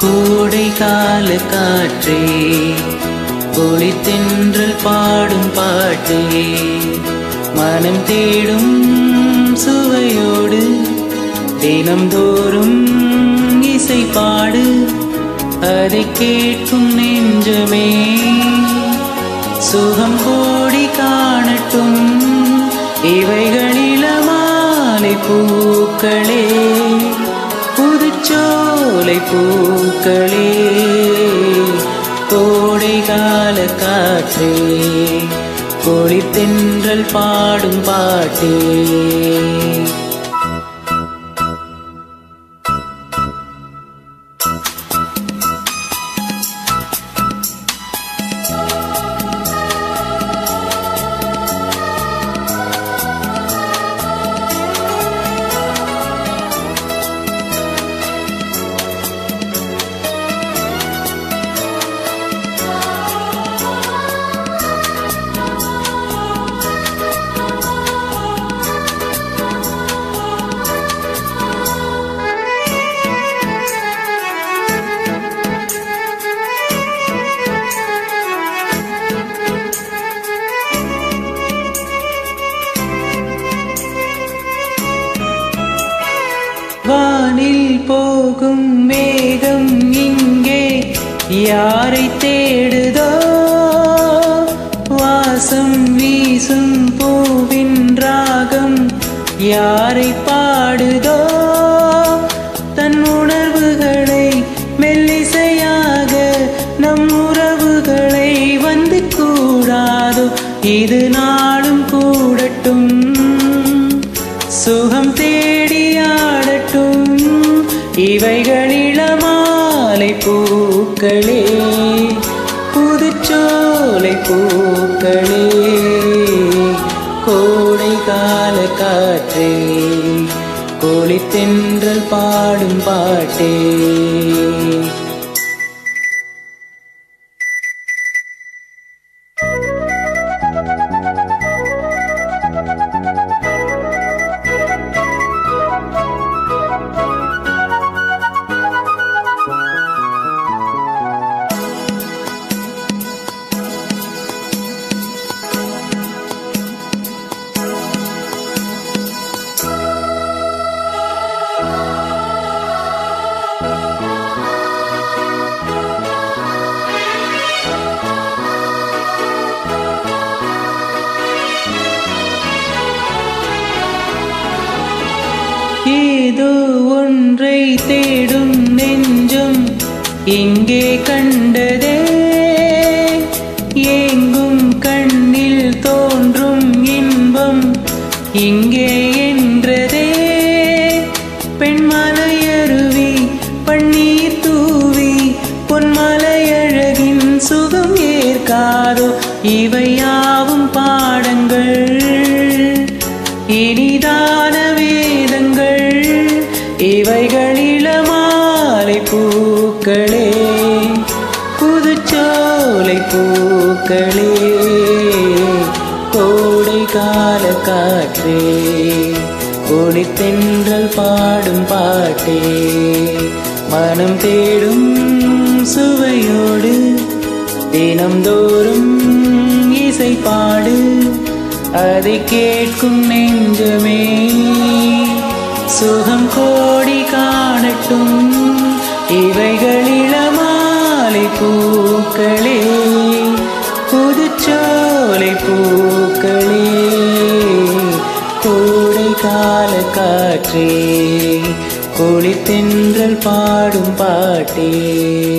கோடை கால காற்றே ஒளித்தென்றல் பாடும் பாட்டே மனம் தேடும் சுவையோடு தினம்தோறும் இசை பாடு அதை கேட்கும் நெஞ்சமே சுகம் கோடி காணட்டும் இவைகளில மாலை பூக்களே புதுச்சோலை பூக்களே கோடை கால காற்றே கொளித்தென்றல் பாடும் பாட்டே வானில் போகும் மேகம் இங்கே யாரை தேடுதோ வாசம் வீசும் பூவின் ராகம் யாரை பாடுதோ தன் உணர்வுகளை மெல்லிசையாக நம் உறவுகளை வந்து கூடாதோ இது நாளும் கூடட்டும் சுகம் தேடியாடட்டும் இவைகளிளமாலை பூக்களே புதுச்சோலை பூக்களே கோடை கால காற்றே கோழித்தென்றல் பாடும் பாட்டே ஏதோ ஒன்றை தேடும் நெஞ்சம் இங்கே கண்டதே ஏங்கும் கண்ணில் தோன்றும் இன்பம் இங்கே என்றதே பெண்மலையருவி பன்னீர் தூவி பொன்மலையழகின் சுகம் ஏற்காதோ இவையாவும் பாடங்கள் இனிதான வேதங்கள் இவைகளிளமாலை பூக்களே புதுச்சோலை பூக்களே கோடை கால காற்றே ஒளித்தென்றல் பாடும் பாட்டே மனம் தேடும் சுவையோடு தினம்தோறும் இசை பாடு அதை கேட்கும் நெஞ்சமே சுகம் கோடி காணட்டும் இவைகளிளமாலை பூக்களே புதுச்சோலை பூக்களே கோடை கால காற்றே குளித்தென்றல் பாடும் பாட்டே